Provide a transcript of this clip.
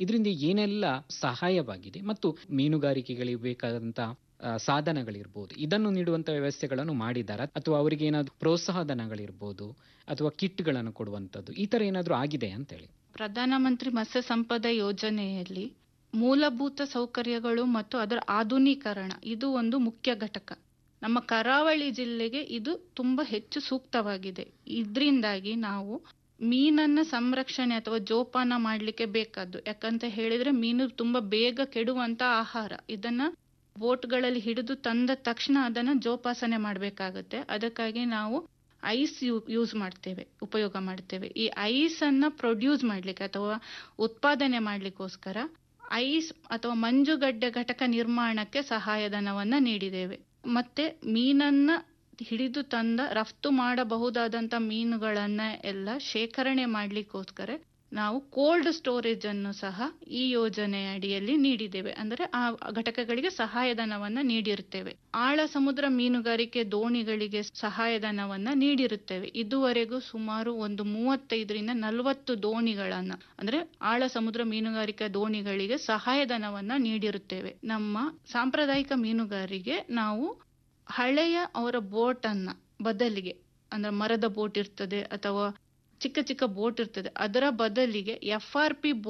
ಇದರಿಂದ ಏನೆಲ್ಲ ಸಹಾಯವಾಗಿದೆ ಮತ್ತು ಮೀನುಗಾರಿಕೆಗಳಿಗೆ ಬೇಕಾದಂತ ಆ, ಸಾಧನಗಳಿರ್ಬೋದು ಇದನ್ನು ನೀಡುವಂತ ವ್ಯವಸ್ಥೆಗಳನ್ನು ಮಾಡಿದ್ದಾರಾ ಅಥವಾ ಅವರಿಗೆ ಏನಾದ್ರು ಪ್ರೋತ್ಸಾಹಧನಗಳಿರ್ಬೋದು ಅಥವಾ ಕಿಟ್ಗಳನ್ನು ಕೊಡುವಂತದ್ದು ಈ ತರ ಏನಾದ್ರು ಆಗಿದೆ ಅಂತೇಳಿ ಪ್ರಧಾನಮಂತ್ರಿ ಮತ್ಸ್ಯ ಸಂಪದ ಯೋಜನೆಯಲ್ಲಿ ಮೂಲಭೂತ ಸೌಕರ್ಯಗಳು ಮತ್ತು ಅದರ ಆಧುನೀಕರಣ ಇದು ಒಂದು ಮುಖ್ಯ ಘಟಕ ನಮ್ಮ ಕರಾವಳಿ ಜಿಲ್ಲೆಗೆ ಇದು ತುಂಬಾ ಹೆಚ್ಚು ಸೂಕ್ತವಾಗಿದೆ ಇದರಿಂದಾಗಿ ನಾವು ಮೀನನ್ನ ಸಂರಕ್ಷಣೆ ಅಥವಾ ಜೋಪಾನ ಮಾಡ್ಲಿಕ್ಕೆ ಬೇಕಾದ್ದು ಯಾಕಂತ ಹೇಳಿದ್ರೆ ಮೀನು ತುಂಬಾ ಬೇಗ ಕೆಡುವಂತ ಆಹಾರ ಇದನ್ನ ಬೋಟ್ಗಳಲ್ಲಿ ಹಿಡಿದು ತಂದ ತಕ್ಷಣ ಅದನ್ನ ಜೋಪಾಸನೆ ಮಾಡಬೇಕಾಗುತ್ತೆ ಅದಕ್ಕಾಗಿ ನಾವು ಐಸ್ ಯೂಸ್ ಮಾಡ್ತೇವೆ ಉಪಯೋಗ ಮಾಡ್ತೇವೆ ಈ ಐಸ್ ಅನ್ನ ಪ್ರೊಡ್ಯೂಸ್ ಮಾಡ್ಲಿಕ್ಕೆ ಅಥವಾ ಉತ್ಪಾದನೆ ಮಾಡ್ಲಿಕ್ಕೋಸ್ಕರ ಐಸ್ ಅಥವಾ ಮಂಜುಗಡ್ಡೆ ಘಟಕ ನಿರ್ಮಾಣಕ್ಕೆ ಸಹಾಯಧನವನ್ನ ನೀಡಿದ್ದೇವೆ ಮತ್ತೆ ಮೀನನ್ನ ಹಿಡಿದು ತಂದ ರಫ್ತು ಮಾಡಬಹುದಾದಂತ ಮೀನುಗಳನ್ನ ಎಲ್ಲ ಶೇಖರಣೆ ಮಾಡ್ಲಿಕ್ಕೋಸ್ಕರ ನಾವು ಕೋಲ್ಡ್ ಸ್ಟೋರೇಜ್ ಅನ್ನು ಸಹ ಈ ಯೋಜನೆಯ ಅಡಿಯಲ್ಲಿ ನೀಡಿದ್ದೇವೆ ಅಂದ್ರೆ ಆ ಘಟಕಗಳಿಗೆ ಸಹಾಯಧನವನ್ನ ನೀಡಿರುತ್ತೇವೆ ಆಳ ಸಮುದ್ರ ಮೀನುಗಾರಿಕೆ ದೋಣಿಗಳಿಗೆ ಸಹಾಯಧನವನ್ನ ನೀಡಿರುತ್ತೇವೆ ಇದುವರೆಗೂ ಸುಮಾರು ಒಂದು ಮೂವತ್ತೈದರಿಂದ ನಲವತ್ತು ದೋಣಿಗಳನ್ನ ಅಂದ್ರೆ ಆಳ ಸಮುದ್ರ ಮೀನುಗಾರಿಕೆ ದೋಣಿಗಳಿಗೆ ಸಹಾಯಧನವನ್ನ ನೀಡಿರುತ್ತೇವೆ ನಮ್ಮ ಸಾಂಪ್ರದಾಯಿಕ ಮೀನುಗಾರಿಗೆ ನಾವು ಹಳೆಯ ಅವರ ಬೋಟ್ ಅನ್ನ ಬದಲಿಗೆ ಅಂದ್ರೆ ಮರದ ಬೋಟ್ ಇರ್ತದೆ ಅಥವಾ ಚಿಕ್ಕ ಚಿಕ್ಕ ಬೋಟ್ ಇರ್ತದೆ ಅದರ ಬದಲಿಗೆ ಎಫ್ ಆರ್ ಪಿ